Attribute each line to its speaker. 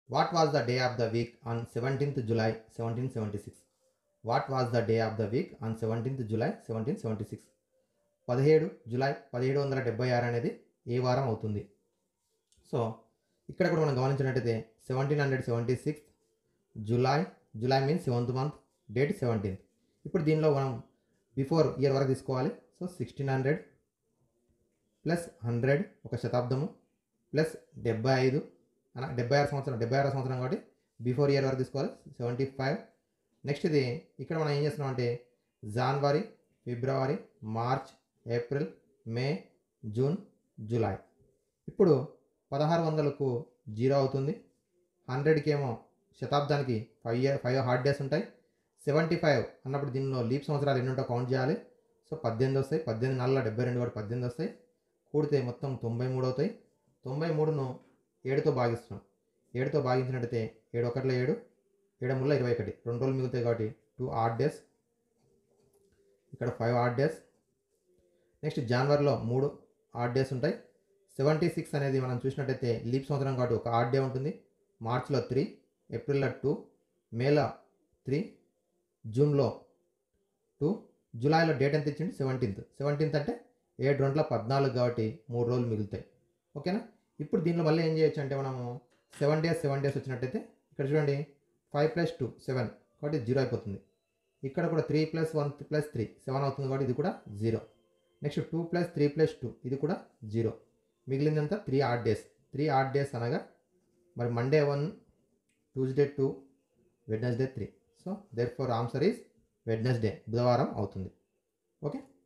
Speaker 1: what was the day of the week on seventeenth July seventeen seventy six what was the day of the week on seventeenth July seventeen seventy six పదిహేడు జులై పదిహేడు వందల డెబ్బై ఆరు అనేది ఏ వారం అవుతుంది సో ఇక్కడ కూడా మనం గమనించినట్టయితే seventeen hundred seventy six July July means seventh month date seventeenth ఇప్పుడు దీనిలో మనం బిఫోర్ ఇయర్ వరకు తీసుకోవాలి so sixteen hundred plus hundred ఒక శతాబ్దము ప్లస్ డెబ్బై ఐదు అన డెబ్బై ఆరు సంవత్సరం డెబ్బై ఆరు సంవత్సరం కాబట్టి బిఫోర్ ఇయర్ వరకు తీసుకోవాలి సెవెంటీ ఫైవ్ నెక్స్ట్ ఇది ఇక్కడ మనం ఏం చేస్తున్నాం అంటే January February March April May June July ఇప్పుడు పదహారు వందలకు జీరో అవుతుంది హండ్రెడ్కి ఏమో శతాబ్దానికి five year five odd days ఉంటాయి సెవెంటీ ఫైవ్ అన్నప్పుడు దీనిలో లీప్ సంవత్సరాలు ఎన్ని ఉంటాయో కౌంట్ చేయాలి సో పద్దెనిమిది వస్తాయి పద్దెనిమిది నెలల డెబ్బై రెండు కూడా పద్దెనిమిది వస్తాయి కూడితే మొత్తం తొంభై మూడు అవుతాయి తొంభై మూడును ఏడుతో భాగిస్తున్నాం ఏడుతో భాగించినట్టయితే ఏడు ఒకటిలో ఏడు ఏడు ముళ్ళ ఇరవై ఒకటి రెండు రోజులు మిగులుతాయి కాబట్టి టూ ఆడ్ డేస్ ఇక్కడ ఫైవ్ ఆడ్ డేస్ నెక్స్ట్ జనవరిలో మూడు ఆడ్ డేస్ ఉంటాయి సెవెంటీ సిక్స్ అనేది మనం చూసినట్టయితే లీప్ సంవత్సరం కాబట్టి ఒక ఆడ్ డే ఉంటుంది మార్చ్లో త్రీ ఏప్రిల్లో టూ మేలో త్రీ జూన్లో టూ జూలైలో డేట్ ఎంత ఇచ్చింది సెవెంటీన్త్ సెవెంటీన్త్ అంటే ఏడు రెండుల పద్నాలుగు కాబట్టి మూడు రోజులు మిగులుతాయి ఓకేనా ఇప్పుడు దీనిలో మళ్ళీ ఏం చేయొచ్చు అంటే మనము సెవెన్ డేస్ సెవెన్ డేస్ వచ్చినట్టయితే ఇక్కడ చూడండి ఫైవ్ ప్లస్ టూ సెవెన్ కాబట్టి జీరో అయిపోతుంది ఇక్కడ కూడా three plus one plus three seven అవుతుంది కాబట్టి ఇది కూడా zero next two plus three plus two ఇది కూడా జీరో మిగిలిందంతా three odd days three odd days అనగా మరి Monday one Tuesday two Wednesday three so therefore answer is Wednesday బుధవారం అవుతుంది ఓకే